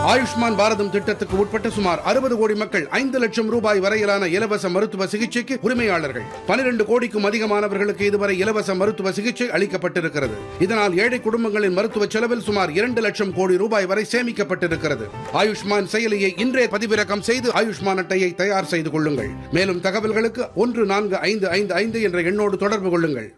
ஆயுஷ்மான் பாரதம் திட்டத்துக்கு உட்பட்ட சுமார் அறுபது கோடி மக்கள் ஐந்து லட்சம் ரூபாய் வரையிலான இலவச மருத்துவ சிகிச்சைக்கு உரிமையாளர்கள் பனிரெண்டு கோடிக்கும் அதிகமானவர்களுக்கு இதுவரை இலவச மருத்துவ சிகிச்சை அளிக்கப்பட்டிருக்கிறது இதனால் ஏழை குடும்பங்களின் மருத்துவ செலவில் சுமார் இரண்டு லட்சம் கோடி ரூபாய் வரை சேமிக்கப்பட்டிருக்கிறது ஆயுஷ்மான் செயலியை இன்றே பதிவிறக்கம் செய்து ஆயுஷ்மான் அட்டையை தயார் செய்து கொள்ளுங்கள் மேலும் தகவல்களுக்கு ஒன்று நான்கு ஐந்து ஐந்து ஐந்து என்ற எண்ணோடு தொடர்பு கொள்ளுங்கள்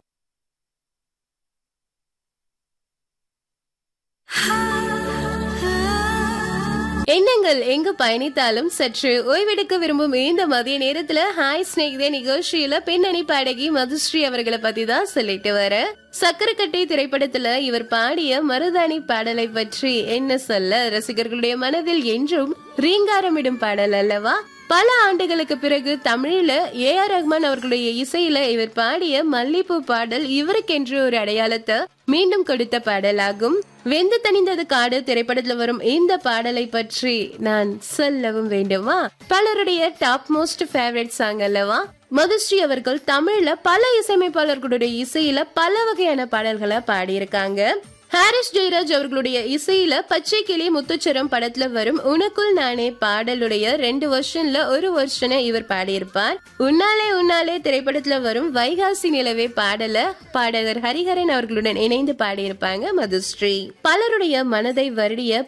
எண்ணங்கள் எங்கு பயணித்தாலும் சற்று ஓய்வெடுக்க விரும்பும் இந்த மதிய நேரத்துல ஹாய் ஸ்நேகிதே நிகழ்ச்சியில பின்னணி பாடகி மதுஸ்ரீ அவர்களை பத்தி தான் சொல்லிட்டு வர சக்கரக்கட்டை திரைப்படத்துல இவர் பாடிய மருதாணி பாடலை பற்றி என்ன சொல்ல ரசிகர்களுடைய மனதில் என்றும் ரீங்காரமிடும் பாடல் அல்லவா பல ஆண்டுகளுக்கு பிறகு தமிழ்ல ஏ ஆர் ரஹ்மான் அவர்களுடைய இசையில இவர் பாடிய மல்லிப்பூ பாடல் இவருக்கென்று ஒரு அடையாளத்தை மீண்டும் கொடுத்த பாடலாகும் வெந்து தணிந்தது காடு திரைப்படத்துல வரும் இந்த பாடலை பற்றி நான் சொல்லவும் வேண்டுமா பலருடைய டாப் மோஸ்ட் ஃபேவரட் சாங் அல்லவா மதுஸ்ரீ அவர்கள் தமிழ்ல பல இசையமைப்பாளர்களுடைய இசையில பல வகையான பாடல்களை பாடியிருக்காங்க ஹாரிஸ் ஜெயராஜ் அவர்களுடைய இசையில பச்சை கிளி முத்துச்சரம் படத்துல வரும் உனக்குள் நானே பாடலுடைய ரெண்டு வருஷன்ல ஒரு வருஷனை இவர் பாடியிருப்பார் உன்னாலே உன்னாலே திரைப்படத்துல வரும் வைகாசி நிலவே பாடல பாடகர் ஹரிஹரன் அவர்களுடன் இணைந்து பாடியிருப்பாங்க மதுஸ்ரீ பலருடைய மனதை வருடிய